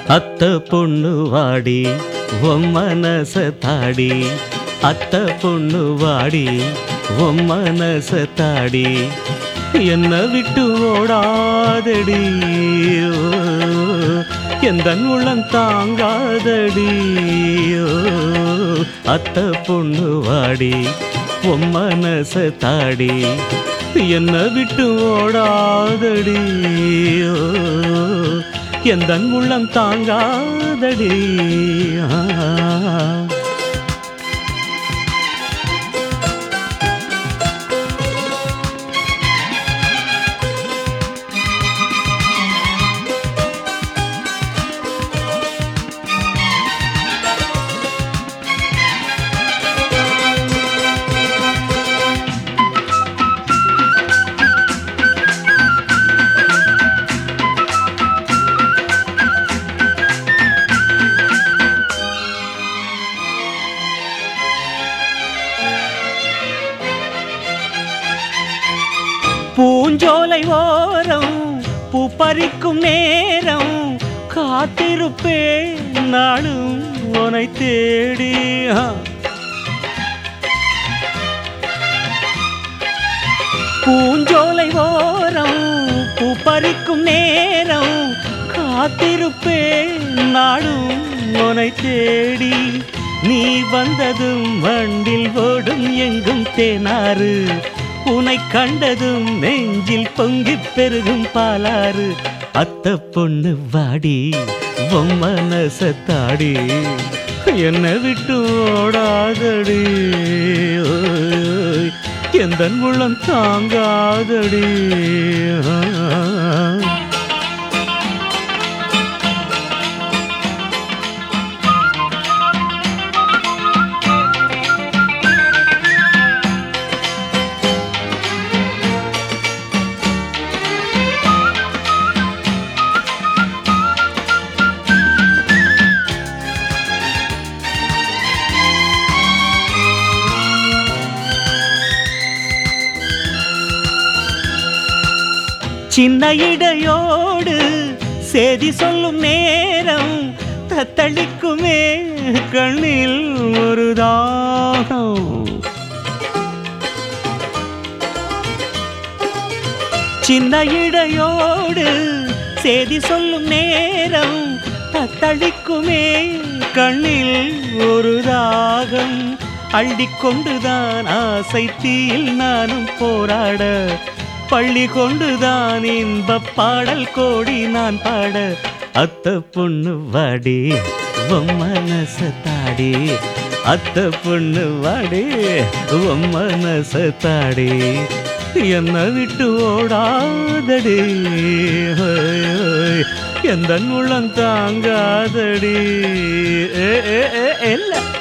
அத்த பொண்ணு வாடி உன் மனச தாடி அத்த பொண்ணு வாடி உன் மனச தாடி என்ன விட்டு ஓடாதடி ஓ, எந்த உள்ளம் தாங்காதடி ஓ, அத்த பொண்ணு வாடி உன் மனச தாடி என்ன விட்டு ஓடாதடி ஓ, எந்த உள்ளம் தாங்காதடி ஆ. பூஞ்சோலை ஓரம் பூ பறிக்கும் நேரம் காத்திருப்பேன் நாளும் உனை தேடி ஆ. பூஞ்சோலை ஓரம் பூ பறிக்கும் நேரம் காத்திருப்பேன் நாளும் உனை தேடி நீ வந்ததும் வண்டில் ஓடும் எங்கும் தேனாறு உனை கண்டதும் நெஞ்சில் பொங்கிப் பெருகும் பாலாறு அத்த பொண்ணு வாடி உன் மனச தாடி என்னை விட்டு ஓடாதடி ஓய், எந்த உள்ளம் தாங்காதடி ஆ. சின்ன இடையோடு செய்தி சொல்லும் நேரம் தத்தளிக்குமே கண்ணில் ஒரு தாகம் சின்ன இடையோடு செய்தி சொல்லும் நேரம் தத்தளிக்குமே கண்ணில் ஒரு தாகம் அள்ளிக்கொண்டுதான் ஆசை தீயில் நானும் போராட பள்ளி கொண்டுதான் இன்ப பாடல் கோடி நான் பாட அத்த பொண்ணு வாடி உன் மனச தாடி அத்த பொண்ணு வாடி உன் மனச தாடி என்ன விட்டு ஓடாதடி ஹோய், ஹோய், எந்த உள்ளம் தாங்காதடி ஏ, ஏ, ஏ, இல்ல